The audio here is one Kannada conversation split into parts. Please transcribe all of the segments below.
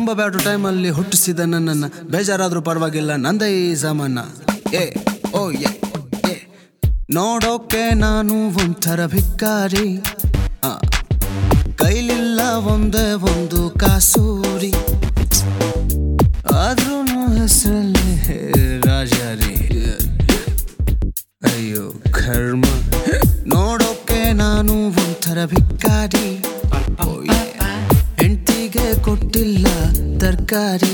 ತುಂಬ ಬ್ಯಾಟು ಟೈಮಲ್ಲಿ ಹುಟ್ಟಿಸಿದ ನನ್ನನ್ನ ಬೇಜಾರಾದ್ರೂ ಪರವಾಗಿಲ್ಲ ನಂದೇ ಈ ಜಮಾನ ಏ ಓ ಏ ಏ ನೋಡೋಕೆ ನಾನು ಒಂಥರ ಭಿಕ್ಕಾರಿ ಆ, ಕೈಲಿಲ್ಲ ಒಂದೇ ಒಂದು ಕಾಸೂರಿ ಆದ್ರೂ ಹೆಸರಲ್ಲಿ ರಾಜಾರಿ ಅಯ್ಯೋ ಕರ್ಮ ನೋಡೋಕೆ ನಾನು ಒಂಥರ ಭಿಕ್ಕಾರಿ ಹೆಂಡತಿಗೆ ಕೊಟ್ಟಿಲ್ಲ ತರಕಾರಿ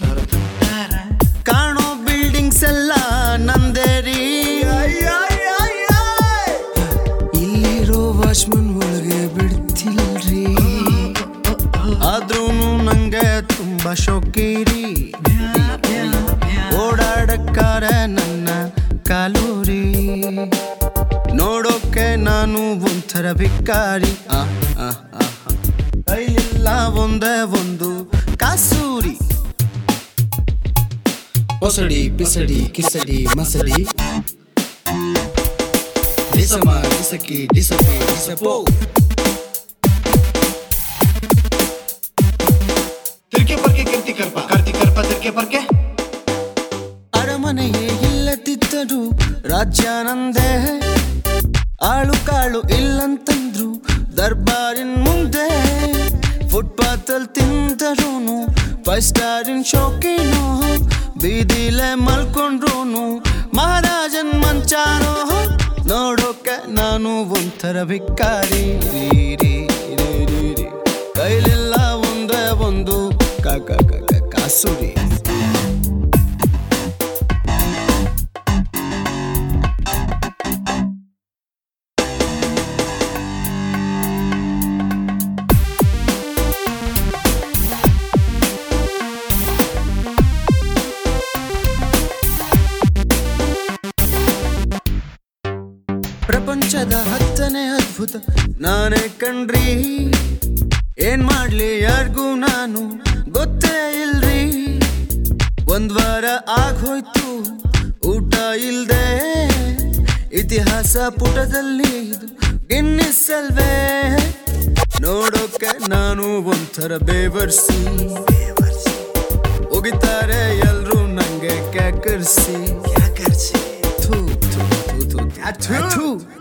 ಕಾಣೋ ಬಿಲ್ಡಿಂಗ್ಸ್ ಎಲ್ಲ ನಂದೇರಿ ಇಲ್ಲಿರೋ ವಾಚ್ಮನ್ ಒಳಗೆ ಬಿಡ್ತಿಲ್ರಿ ಆದ್ರೂ ನಂಗೆ ತುಂಬಾ ಶೋಕಿರಿ ಓಡಾಡಕ್ಕಾರ ನನ್ನ ಕಾಲೂರಿ ನೋಡೋಕೆ ನಾನು ಒಂಥರ ಭಿಕ್ಕಾರಿ ಆ, ಆ, ಆ, ಆ. ಕೈಲಿಲ್ಲ ಒಂದೇ ಒಂದು ಕಾಸೂರಿ ಹೊಸಡಿ ಪಿಸಡಿ ಕಿಸಡಿ ಮಸಡಿ ಡಿಸಮ ಡಿಸಕಿ ಡಿಸಪಿ ಡಿಸಪೋ ತಿರ್ಕೆ ಪರ್ಕೆ ಕಿರ್ತಿ ಕರ್ಪ ಕಾರ್ತಿ ಕರ್ಪ ತಿರ್ಕೆ ಪರ್ಕೆ ಅರಮನೆಯೇ ಇಲ್ಲದಿದ್ದರು ರಾಜ್ಯ ನಂದೇ ಆಳು ಕಾಳು ಇಲ್ಲಂತಂದ್ರು ದರ್ಬಾರಿನ್ ಮುಂದೆ ಫುಟ್ಪಾತ್ ಅಲ್ಲಿ ತಿಂದರೂನು ಫೈವ್ ಸ್ಟಾರಿನ್ ಶೋಕಿನು ಬೀದಿಲೆ ಮಲ್ಕೊಂಡ್ರೂನು ಮಹಾರಾಜನ್ ಮಂಚಾನೋ ನೋಡೋಕೆ ನಾನು ಒಂಥರ ಭಿಕ್ಕಾರಿ ರೀ, ರೀ, ರೀ, ರೀ, ರೀ. ಕೈಲಿಲ್ಲ ಒಂದೇ ಒಂದು ಕಾಕ ಕಾಸುರಿ ಪ್ರಪಂಚದ ಹತ್ತನೇ ಅದ್ಭುತ ನಾನೇ ಕಣ್ರಿ ಏನ್ ಮಾಡ್ಲಿ ಯಾರಿಗೂ ನಾನು ಗೊತ್ತೇ ಇಲ್ರಿ ಒಂದ್ ವಾರ ಆಗೋಯ್ತು ಊಟ ಇಲ್ದೆ ಇತಿಹಾಸ ಪುಟದಲ್ಲಿ ಇದು ಗಿನ್ನಿಸ್ ಅಲ್ವೇ ನೋಡೋಕೆ ನಾನು ಒಂಥರ ಬೇವರ್ಸಿ ಹೋಗಿತಾರೆ ಎಲ್ರು ನಂಗೆ ಕ್ಯಾಕರ್ಸಿ ಥು, ಥು, ಥು, ಥು, ಥು, ಥು.